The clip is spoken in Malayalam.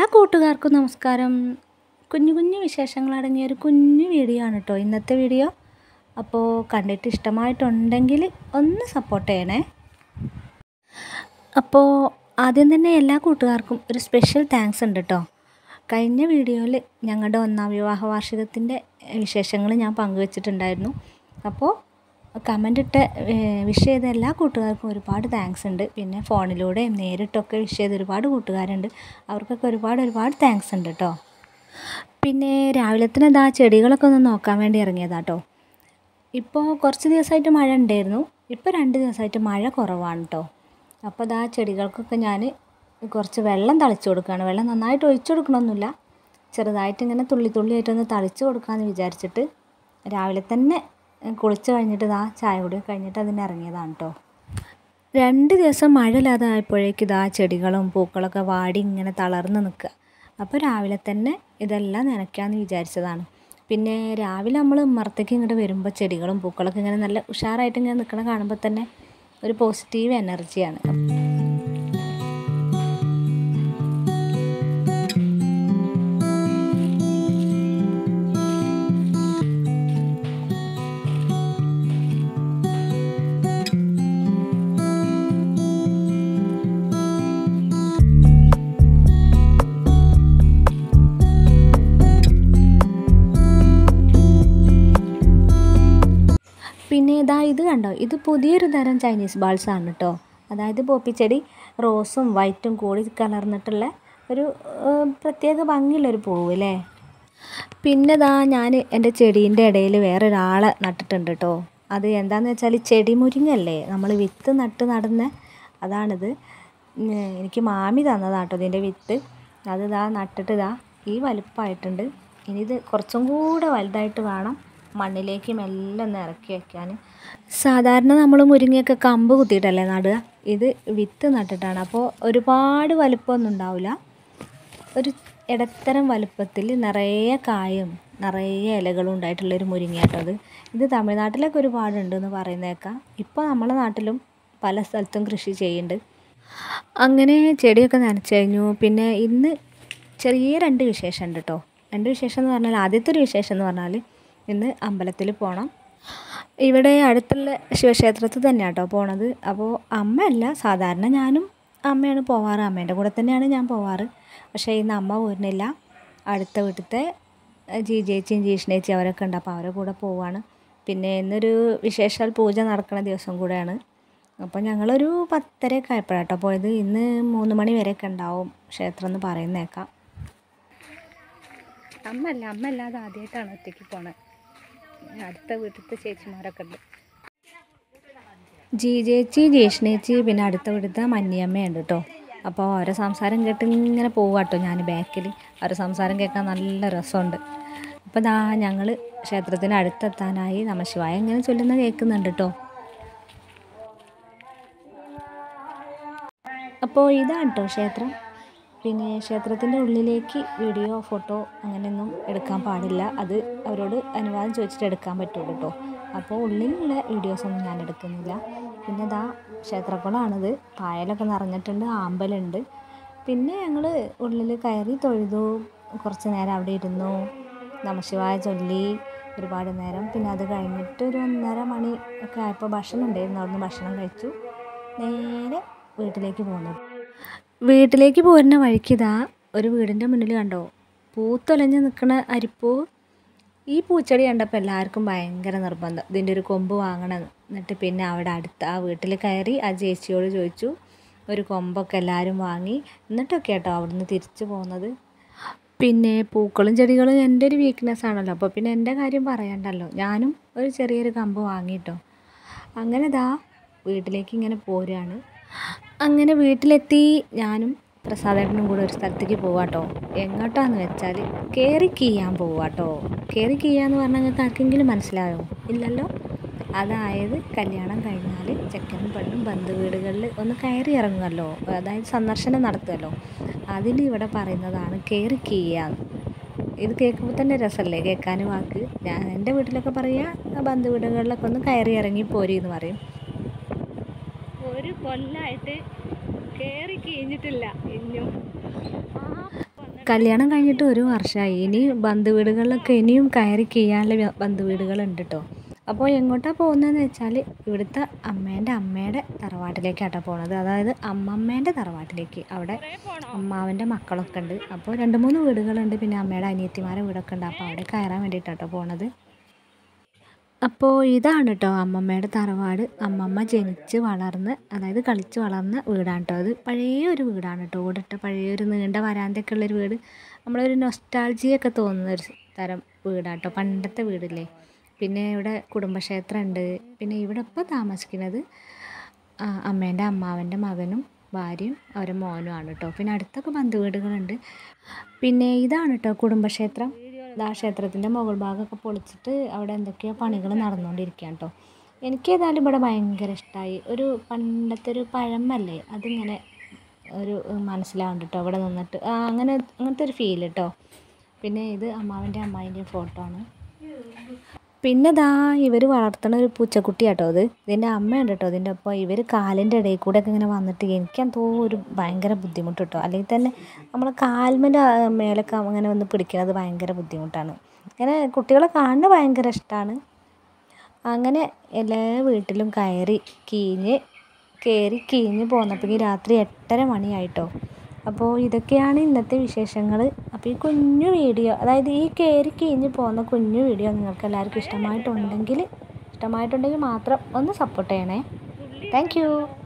എല്ലാ കൂട്ടുകാർക്കും നമസ്കാരം കുഞ്ഞു കുഞ്ഞു വിശേഷങ്ങളടങ്ങിയ ഒരു കുഞ്ഞു വീഡിയോ ആണ് കേട്ടോ ഇന്നത്തെ വീഡിയോ അപ്പോൾ കണ്ടിട്ട് ഇഷ്ടമായിട്ടുണ്ടെങ്കിൽ ഒന്ന് സപ്പോർട്ട് ചെയ്യണേ അപ്പോൾ ആദ്യം തന്നെ എല്ലാ കൂട്ടുകാർക്കും ഒരു സ്പെഷ്യൽ താങ്ക്സ് ഉണ്ട് കേട്ടോ കഴിഞ്ഞ വീഡിയോയിൽ ഞങ്ങളുടെ ഒന്നാം വിവാഹ വാർഷികത്തിൻ്റെ വിശേഷങ്ങൾ ഞാൻ പങ്കുവച്ചിട്ടുണ്ടായിരുന്നു അപ്പോൾ കമൻ്റ് ഇട്ട് വിഷ് ചെയ്ത എല്ലാ കൂട്ടുകാർക്കും ഒരുപാട് താങ്ക്സ് ഉണ്ട് പിന്നെ ഫോണിലൂടെയും നേരിട്ടൊക്കെ വിഷ് ചെയ്ത ഒരുപാട് കൂട്ടുകാരുണ്ട് അവർക്കൊക്കെ ഒരുപാട് ഒരുപാട് താങ്ക്സ് ഉണ്ട് കേട്ടോ പിന്നെ രാവിലത്തിന് ഇതാ ചെടികളൊക്കെ ഒന്ന് നോക്കാൻ വേണ്ടി ഇറങ്ങിയതാട്ടോ ഇപ്പോൾ കുറച്ച് ദിവസമായിട്ട് മഴ ഉണ്ടായിരുന്നു ഇപ്പോൾ രണ്ട് ദിവസമായിട്ട് മഴ കുറവാണ് കേട്ടോ അപ്പോൾ ഇതാ ചെടികൾക്കൊക്കെ ഞാൻ കുറച്ച് വെള്ളം തളിച്ചു കൊടുക്കുകയാണ് വെള്ളം നന്നായിട്ട് ഒഴിച്ചു കൊടുക്കണമൊന്നുമില്ല ചെറുതായിട്ട് ഇങ്ങനെ തുള്ളി തുള്ളിയായിട്ടൊന്ന് തളിച്ചു കൊടുക്കാമെന്ന് വിചാരിച്ചിട്ട് രാവിലെ തന്നെ കുളിച്ച് കഴിഞ്ഞിട്ട് ഇതാ ചായ കുടി കഴിഞ്ഞിട്ട് അതിന് ഇറങ്ങിയതാണ് കേട്ടോ രണ്ട് ദിവസം മഴ ഇല്ലാതെ ആയപ്പോഴേക്കും ഇതാ ചെടികളും പൂക്കളൊക്കെ വാടി ഇങ്ങനെ തളർന്ന് നിൽക്കുക അപ്പോൾ രാവിലെ തന്നെ ഇതെല്ലാം നനയ്ക്കാമെന്ന് വിചാരിച്ചതാണ് പിന്നെ രാവിലെ നമ്മൾ ഉമ്മറത്തേക്ക് ഇങ്ങോട്ട് വരുമ്പോൾ ചെടികളും പൂക്കളൊക്കെ ഇങ്ങനെ നല്ല ഉഷാറായിട്ട് ഇങ്ങനെ നിൽക്കണ കാണുമ്പോൾ തന്നെ ഒരു പോസിറ്റീവ് എനർജിയാണ് പിന്നെ ഇതാ ഇത് കണ്ടോ ഇത് പുതിയൊരു തരം ചൈനീസ് ബാൾസ് ആണ് കേട്ടോ അതായത് പോപ്പിച്ചെടി റോസും വൈറ്റും കൂടി കലർന്നിട്ടുള്ള ഒരു ഏഹ്, പ്രത്യേക ഭംഗിയുള്ളൊരു പൂവ് അല്ലേ പിന്നെ ഇതാ ഞാൻ എൻ്റെ ചെടീൻ്റെ ഇടയിൽ വേറൊരാളെ നട്ടിട്ടുണ്ട് കേട്ടോ അത് എന്താന്ന് വെച്ചാൽ ചെടി മുരിങ്ങല്ലേ നമ്മൾ വിത്ത് നട്ട് നടുന്ന അതാണിത് ഉം, എനിക്ക് മാമി തന്നതാട്ടോ ഇതിൻ്റെ വിത്ത് അത് ഇതാ നട്ടിട്ട് ഇതാ ഈ വലുപ്പമായിട്ടുണ്ട് ഇനി ഇത് കുറച്ചും കൂടെ വലുതായിട്ട് വേണം മണ്ണിലേക്ക് മെല്ലെ ഒന്ന് ഇറക്കി വെക്കാൻ സാധാരണ നമ്മൾ മുരിങ്ങയൊക്കെ കമ്പ് കുത്തിയിട്ടല്ലേ നടുക ഇത് വിത്ത് നട്ടിട്ടാണ് അപ്പോൾ ഒരുപാട് വലുപ്പമൊന്നും ഉണ്ടാവില്ല ഒരു ഇടത്തരം വലുപ്പത്തിൽ നിറയെ കായും നിറയെ ഇലകളും ഉണ്ടായിട്ടുള്ളൊരു മുരിങ്ങയാട്ടോ അത് ഇത് തമിഴ്നാട്ടിലൊക്കെ ഒരുപാടുണ്ട് എന്ന് പറയുന്നേക്കാം ഇപ്പോൾ നമ്മളെ നാട്ടിലും പല സ്ഥലത്തും കൃഷി ചെയ്യുന്നുണ്ട് അങ്ങനെ ചെടിയൊക്കെ നനച്ചു കഴിഞ്ഞു പിന്നെ ഇന്ന് ചെറിയ രണ്ട് വിശേഷം ഉണ്ട് കേട്ടോ രണ്ട് വിശേഷം എന്ന് പറഞ്ഞാൽ ആദ്യത്തെ ഒരു വിശേഷം എന്ന് പറഞ്ഞാൽ ഇന്ന് അമ്പലത്തിൽ പോകണം ഇവിടെ അടുത്തുള്ള ശിവക്ഷേത്രത്തിൽ തന്നെയാണ് കേട്ടോ പോണത് അപ്പോൾ അമ്മയല്ല സാധാരണ ഞാനും അമ്മയാണ് പോവാറ് അമ്മേൻ്റെ കൂടെ തന്നെയാണ് ഞാൻ പോവാറ് പക്ഷേ ഇന്ന് അമ്മ പോരുന്നില്ല അടുത്ത വീട്ടിലത്തെ ജി ചേച്ചിയും ജീഷ്ണേച്ചി അവരൊക്കെ ഉണ്ട് അപ്പോൾ അവരുടെ കൂടെ പോവാണ് പിന്നെ ഇന്നൊരു വിശേഷാൽ പൂജ നടക്കുന്ന ദിവസം കൂടെയാണ് അപ്പോൾ ഞങ്ങളൊരു പത്തരയൊക്കെ ആയപ്പോഴാട്ടോ പോയത് ഇന്ന് മൂന്ന് മണി വരെയൊക്കെ ഉണ്ടാവും ക്ഷേത്രം എന്ന് പറയുന്നേക്കാം അമ്മല്ല അമ്മ അല്ലാതെ ആദ്യമായിട്ടാണ് ഒറ്റയ്ക്ക് പോണത് അടുത്ത വീട്ടിലത്തെ ചേച്ചിമാരൊക്കെ ഉണ്ട് ജി ചേച്ചി ജേഷ്ണേച്ചി പിന്നെ അടുത്ത വീട്ടിലത്തെ മഞ്ഞിയമ്മയുണ്ട് കേട്ടോ അപ്പോൾ ഓരോ സംസാരം കേട്ട് ഇങ്ങനെ പോവാട്ടോ ഞാൻ ബാക്കിൽ ഓരോ സംസാരം കേൾക്കാൻ നല്ല രസമുണ്ട് അപ്പോൾ ദാ ഞങ്ങൾ ക്ഷേത്രത്തിന് അടുത്തെത്താനായി നമശിവായ ഇങ്ങനെ ചൊല്ലുന്ന കേൾക്കുന്നുണ്ട് കേട്ടോ അപ്പോൾ ഇതാണ് കേട്ടോ ക്ഷേത്രം പിന്നെ ക്ഷേത്രത്തിൻ്റെ ഉള്ളിലേക്ക് വീഡിയോ ഫോട്ടോ അങ്ങനെയൊന്നും എടുക്കാൻ പാടില്ല അത് അവരോട് അനുവാദം ചോദിച്ചിട്ട് എടുക്കാൻ പറ്റുള്ളൂ കേട്ടോ അപ്പോൾ ഉള്ളിലുള്ള വീഡിയോസൊന്നും ഞാൻ എടുക്കുന്നില്ല പിന്നെ ഇതാ ക്ഷേത്രക്കുളമാണിത് പായലൊക്കെ നിറഞ്ഞിട്ടുണ്ട് ആമ്പലുണ്ട് പിന്നെ ഞങ്ങൾ ഉള്ളിൽ കയറി തൊഴുതു കുറച്ച് നേരം അവിടെ ഇരുന്നു നമശിവായ ചൊല്ലി ഒരുപാട് നേരം പിന്നെ അത് കഴിഞ്ഞിട്ട് ഒരു ഒന്നര മണി ഒക്കെ ആയപ്പോൾ ഭക്ഷണം ഉണ്ടായിരുന്നു അവിടുന്ന് ഭക്ഷണം കഴിച്ചു നേരെ വീട്ടിലേക്ക് പോന്നു വീട്ടിലേക്ക് പോരുന്ന വഴിക്കിതാ ഒരു വീടിൻ്റെ മുന്നിൽ കണ്ടോ പൂത്തൊലഞ്ഞ് നിൽക്കുന്ന അരിപ്പൂ ഈ പൂച്ചെടി കണ്ടപ്പോൾ എല്ലാവർക്കും ഭയങ്കര നിർബന്ധം ഇതിൻ്റെ ഒരു കൊമ്പ് വാങ്ങണം എന്നിട്ട് പിന്നെ അവിടെ അടുത്ത് ആ വീട്ടിൽ കയറി ആ ചേച്ചിയോട് ചോദിച്ചു ഒരു കൊമ്പൊക്കെ എല്ലാവരും വാങ്ങി എന്നിട്ടൊക്കെ കേട്ടോ അവിടുന്ന് തിരിച്ചു പോകുന്നത് പിന്നെ പൂക്കളും ചെടികളും എൻ്റെ ഒരു വീക്ക്നെസ് ആണല്ലോ അപ്പോൾ പിന്നെ എൻ്റെ കാര്യം പറയണ്ടല്ലോ ഞാനും ഒരു ചെറിയൊരു കമ്പ് വാങ്ങിയിട്ടോ അങ്ങനെ ദാ വീട്ടിലേക്ക് ഇങ്ങനെ പോരുകയാണ് അങ്ങനെ വീട്ടിലെത്തി ഞാനും പ്രസാദേട്ടനും കൂടെ ഒരു സ്ഥലത്തേക്ക് പോവാട്ടോ എങ്ങോട്ടാന്ന് വെച്ചാൽ കയറി കീയാൻ പോവാട്ടോ കയറി കീയാന്ന് പറഞ്ഞാൽ നിങ്ങൾക്ക് ആർക്കെങ്കിലും മനസ്സിലായോ ഇല്ലല്ലോ അതായത് കല്യാണം കഴിഞ്ഞാൽ ചെക്കനും പെണ്ണും ബന്ധു വീടുകളിൽ ഒന്ന് കയറി ഇറങ്ങുമല്ലോ അതായത് സന്ദർശനം നടത്തുമല്ലോ അതിന് ഇവിടെ പറയുന്നതാണ് കയറി കീയാന്ന് ഇത് കേൾക്കുമ്പോൾ തന്നെ രസമല്ലേ കേൾക്കാൻ വാക്ക് ഞാൻ എൻ്റെ വീട്ടിലൊക്കെ പറയുക ബന്ധു വീടുകളിലൊക്കെ ഒന്ന് കയറി ഇറങ്ങി പോരി എന്ന് പറയും ഒരു കൊല്ലായിട്ട് കയറി കഴിഞ്ഞിട്ടില്ല ഇന്നും ആ കല്യാണം കഴിഞ്ഞിട്ട് ഒരു വർഷമായി ഇനി ബന്ധുവീടുകളിലൊക്കെ ഇനിയും കയറി ചെയ്യാനുള്ള ബന്ധുവീടുകളുണ്ട് കേട്ടോ അപ്പോൾ എങ്ങോട്ടാണ് പോകുന്നതെന്ന് വെച്ചാൽ ഇവിടുത്തെ അമ്മേൻ്റെ അമ്മയുടെ തറവാട്ടിലേക്കാട്ടോ പോണത് അതായത് അമ്മമ്മേൻ്റെ തറവാട്ടിലേക്ക് അവിടെ അമ്മാവൻ്റെ മക്കളൊക്കെ ഉണ്ട് അപ്പോൾ രണ്ട് മൂന്ന് വീടുകളുണ്ട് പിന്നെ അമ്മയുടെ അനിയത്തിമാരുടെ വീടൊക്കെ ഉണ്ട് അപ്പോൾ അവിടെ കയറാൻ വേണ്ടിയിട്ടാട്ടോ പോണത് അപ്പോൾ ഇതാണ് കേട്ടോ അമ്മമ്മയുടെ തറവാട് അമ്മമ്മ ജനിച്ച് വളർന്ന് അതായത് കളിച്ച് വളർന്ന വീടാണ് കേട്ടോ അത് പഴയ ഒരു വീടാണ് കേട്ടോ ഓടിട്ട പഴയ ഒരു നീണ്ട വരാന്തൊക്കെ ഉള്ളൊരു വീട് നമ്മളൊരു നൊസ്റ്റാൾജിയൊക്കെ തോന്നുന്ന ഒരു തരം വീടാണ് കേട്ടോ പണ്ടത്തെ വീടില്ലേ പിന്നെ ഇവിടെ കുടുംബക്ഷേത്രമുണ്ട് പിന്നെ ഇവിടെ ഇപ്പോൾ താമസിക്കുന്നത് അമ്മേൻ്റെ അമ്മാവൻ്റെ മകനും ഭാര്യയും അവരുടെ മോനുമാണ് കേട്ടോ പിന്നെ അടുത്തൊക്കെ ബന്ധുവീടുകളുണ്ട് പിന്നെ ഇതാണ് കേട്ടോ കുടുംബക്ഷേത്രം ആ ക്ഷേത്രത്തിൻ്റെ മുകൾ ഭാഗമൊക്കെ പൊളിച്ചിട്ട് അവിടെ എന്തൊക്കെയോ പണികൾ നടന്നുകൊണ്ടിരിക്കുകയാണ് കേട്ടോ എനിക്ക് ഏതായാലും ഇവിടെ ഭയങ്കര ഇഷ്ടമായി ഒരു പണ്ടത്തെ ഒരു പഴമല്ലേ അതിങ്ങനെ ഒരു മനസ്സിലാവുന്നുണ്ട് കേട്ടോ ഇവിടെ നിന്നിട്ട് ആ അങ്ങനെ അങ്ങനത്തെ ഒരു ഫീൽ കേട്ടോ പിന്നെ ഇത് അമ്മാവൻ്റെ അമ്മായിൻ്റെ ഫോട്ടോ ആണ് പിന്നെ ദാ ഇവർ വളർത്തുന്ന ഒരു പൂച്ചക്കുട്ടി കേട്ടോ ഇത് ഇതിൻ്റെ അമ്മയുണ്ട് കേട്ടോ ഇതിൻ്റെ ഒപ്പം ഇവർ കാലിൻ്റെ ഇടയിൽ കൂടെ ഒക്കെ ഇങ്ങനെ വന്നിട്ട് എനിക്കെന്തോ ഒരു ഭയങ്കര ബുദ്ധിമുട്ട് കേട്ടോ അല്ലെങ്കിൽ തന്നെ നമ്മൾ കാൽമൻ്റെ മേലൊക്കെ അങ്ങനെ വന്ന് പിടിക്കുന്നത് ഭയങ്കര ബുദ്ധിമുട്ടാണ് അങ്ങനെ കുട്ടികളെ കാണുന്നത് ഭയങ്കര ഇഷ്ടമാണ് അങ്ങനെ എല്ലാ വീട്ടിലും കയറി കീഞ്ഞ് കയറി കീഞ്ഞ് പോന്നപ്പോഴേക്കും രാത്രി എട്ടര മണിയായിട്ടോ അപ്പോൾ ഇതൊക്കെയാണ് ഇന്നത്തെ വിശേഷങ്ങൾ അപ്പോൾ ഈ കുഞ്ഞു വീഡിയോ അതായത് ഈ കയറി കീഞ്ഞ് പോകുന്ന കുഞ്ഞു വീഡിയോ നിങ്ങൾക്ക് എല്ലാവർക്കും ഇഷ്ടമായിട്ടുണ്ടെങ്കിൽ ഇഷ്ടമായിട്ടുണ്ടെങ്കിൽ മാത്രം ഒന്ന് സപ്പോർട്ട് ചെയ്യണേ താങ്ക്